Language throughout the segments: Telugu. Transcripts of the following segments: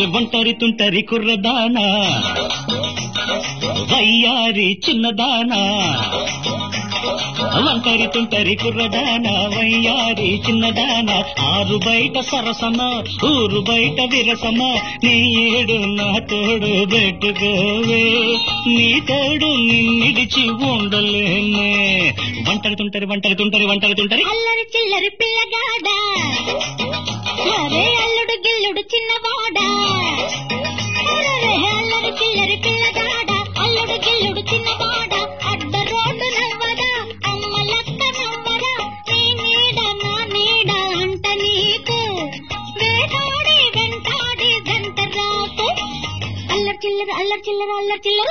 ఒంటరి తుంటరి కుర్రదానా వయ్యారి చిన్నదానా ఒంటరి తుంటరి కుర్రదానా వయ్యారి చిన్నదానా ఆరు బయట సరసమా ఊరు బయట విరసమా నీ ఏడు నా తోడు పెట్టుకోవే నీ తోడు నిన్నిడిచి ఉండలేనే ఒంటరి తుంటరి ఒంటరి తుంటరి ఒంటరి తుంటరి అల్లరి చిల్లరి పిల్లగాడా అరే అల్లుడు గిల్లుడు చిన్నవాడా అరే అల్లరి చిల్లరి పిల్లగాడా అల్లుడు గిల్లుడు చిన్నవాడా అడ్డ రోడ్డు నవ్వడా అమ్మ లక్క నవ్వడా నీ నీడ నా నీడ అంట నీకు వేటాడి వెంటాడి గంట రాకు అల్లరి చిల్లర అల్లరి చిల్లర అల్లరి చిల్లర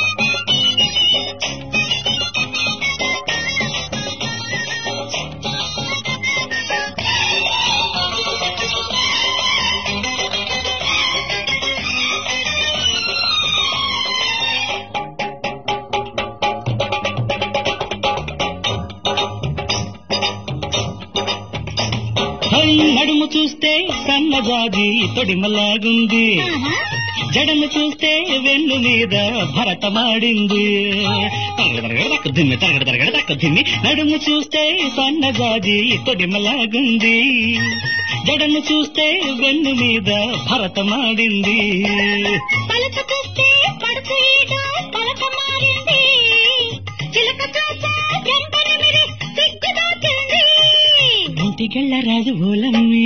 హై, నడుము చూస్తే సన్నజాజి తొడిమలాగుంది ఆహా. జడను చూస్తే వెన్ను మీద భరతమాడింది తరగడ దిమ్మి తరగడ తరగడ తక్క దిమ్మి నడుము చూస్తే సన్నజాజి తొడిమలాగుంది జడను చూస్తే వెన్ను మీద భరతమాడింది పలక చూస్తే పడుతు ఈడ పలక మారింది చిలక చూస్తే జంటనమిరి సిగ్గు దాచింది ఒంటికెళ్ళ రాజు ఓలమ్మి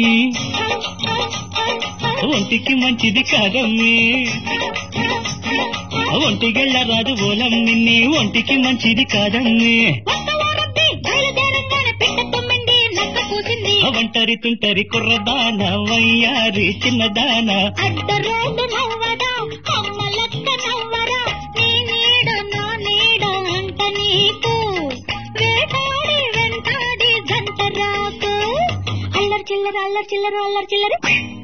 ఒంటికి మంచిది కాదమ్మి ఒంటికెళ్ళ రాజు ఓలమ్మి నీ ఒంటికి మంచిది కాదమ్మి వస్తవారబ్బి బయలుదేరంగానే పిట్ట తొమ్మింది నక్క కూసింది ఒంటరి తుంటరి కుర్రదాన వయ్యారి చిన్నదాన అడ్డ రోడ్డు నవ్వదా అమ్మ లక్క నవ్వరా నీ నీడ నా నీడ అంట నీకు వేటాడి వెంటాడి గంట రాకు అల్లరి చిల్లర అల్లరి చిల్లర అల్లరి చిల్లర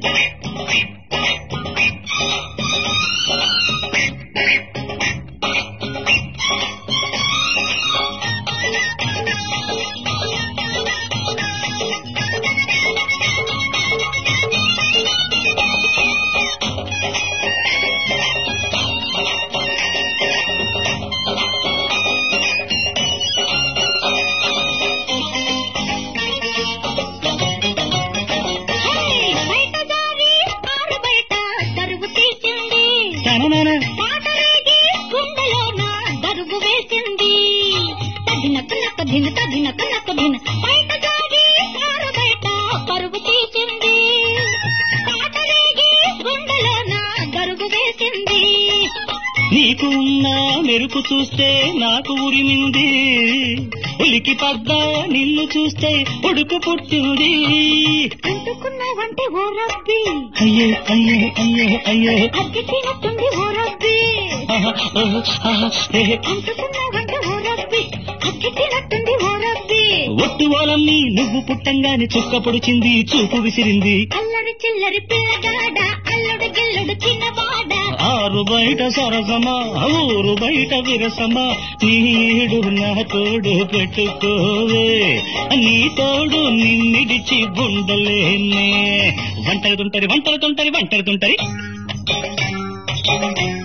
హే, బయట దారి ఆరు బయట తరుగు తీసింది తననన పాటరేగి గుండెలోన దరుగు వేసింది తదినక నక్క దిన తదినక నక్క దిన బయట దారి ఆరు బయట పరుగు తీసింది పాటరేగి గుండెలోన దరుగు వేసింది నీకు ఉన్న మెరుపు చూస్తే నాకు ఉరిమింది ఉలికి పడ్డా నిన్ను చూస్తే ఉడుకు పుట్టింది అంటుకున్నావంటే ఓ రబ్బి అయ్యో అయ్యో అయ్యో అయ్యో అగ్గి తినట్టుంది ఓ రబ్బి ఆహా, ఆహా, ఆహా, ఏ, అంటుకున్నావంటే ఓ రబ్బి అగ్గి తినట్టుంది ఓ రబ్బి ఒట్టు ఓలమ్మి నువ్వు పుట్టంగానే చుక్క పొడిచింది చూపు విసిరింది అల్లరి చిల్లరి పిల్లగాడ అల్లుడు గిల్లుడు చిన్నవాడ ఆరు బయట సరసమా ఊరు బయట విరసమా నీడు నా తోడు పెట్టుకోవే నీ తోడు నిన్నిడిచి గుండలేనే వంటలు తుంటరి వంటలు తుంటరి వంటలు తుంటరి